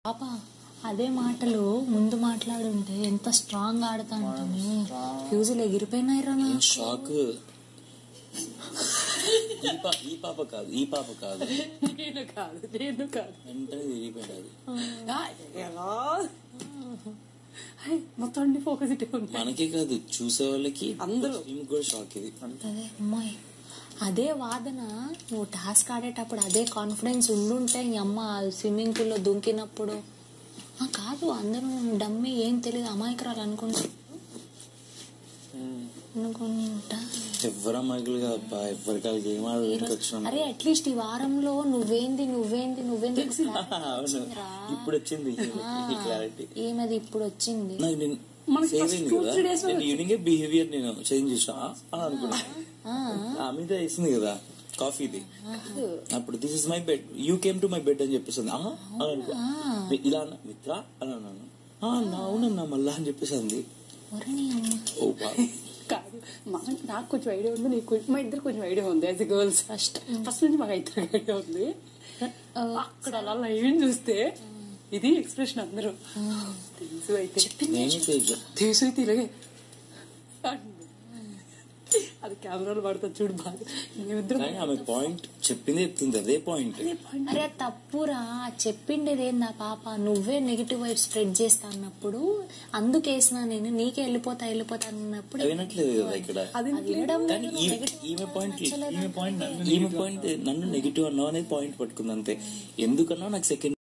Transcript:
పాప అదే మాటలు ముందు మాట్లాడుంటే ఎంత స్ట్రాంగ్ ఆడతా ఉంటుంది ఫ్యూజులు ఎగిరిపోయినాయి రా నాకు. షాక్ ఈ పా ఈ పాప కాదు ఈ పాప కాదు నేను కాదు నేను కాదు వెంటనే తిరిగిపోయాడు ఆ, ఎలా హై, మొత్తం అన్ని ఫోకస్ ఇటే ఉంది మనకే కాదు చూసే వాళ్ళకి అందరూ. ఈమెకి కూడా షాక్ ఇది అదే అమ్మాయి అదే వాదన నువ్వు టాస్క్ ఆడేటప్పుడు అదే కాన్ఫిడెన్స్ ఉండుంటే ఈ అమ్మ స్విమ్మింగ్ పూల్ లో దుంకినప్పుడు ఆ, కాదు అందరూ డమ్మి ఏం తెలియదు అమాయకురాలు అనుకుంటా అనుకుంటా ఎవరు అమాయకులుగా అబ్బా ఎవరికి వాళ్ళకి ఏం ఆడడానికి వచ్చినాం అరే అట్లీస్ట్ ఈ వారంలో నువ్వేంది నువ్వేంది నువ్వేంది అవును ఇప్పుడు వచ్చింది ఈ క్లారిటీ ఏమది ఇప్పుడు వచ్చింది నాకు నేను మనకి సేవ్ first అయింది two, కదా three days లో నేను ఈవినింగ్ బిహేవియర్ నేను చేంజ్ చేసిన అని అనుకున్నా ఆ మీద వేసింది కదా కాఫీది అప్పుడు this is my bed you came to my bed అని చెప్పేసింది "ఆహా" అని అనుకో ఇలా అన్న మిత్ర అని అన్నాను "ఆ, అన్నా, అవునన్నా మళ్ళా అని చెప్పేసింది ఒరని అమ్మ ఓ wow. కాదు మా- నాకు కొంచెం ఐడియా ఉంది నీకు కొంచెం- మా ఇద్దరు కొంచెం ఐడియా ఉంది యాజ్ గర్ల్స్ ఫస్ట్ ఫస్ట్ నుంచి మాకు ఇద్దరు ఐడియా ఉంది అక్కడ అలా లైవ్ చూస్తే ఇది ఎక్స్ప్రెషన్ అందరూ తెలుసు అయితే నేను తేజ తెలుసు అయితే ఇలాగే అది కెమెరాలో పడుతుంది చూడు బాగా మేమిద్దరం కానీ ఆమె పాయింట్ చెప్పింది చెప్తుంది అదే పాయింట్ అరే తప్పురా చెప్పిండేది ఏందా పాప నువ్వే నెగిటివ్ వైబ్ స్ప్రెడ్ చేస్తా అన్నప్పుడు అందుకేసినా నేను నీకే వెళ్ళిపోతా వెళ్ళిపోతా అన్నప్పుడు వినట్లేదు కదా ఇక్కడ అది అది వినడం కానీ ఈ- ఈమె పాయింట్ ఈమె పాయింట్ ఈమె పాయింట్ నన్ను నెగిటివ్ అన్నావు అనేది పాయింట్ పట్టుకుంది అంతే ఎందుకన్నా నాకు సెకండ్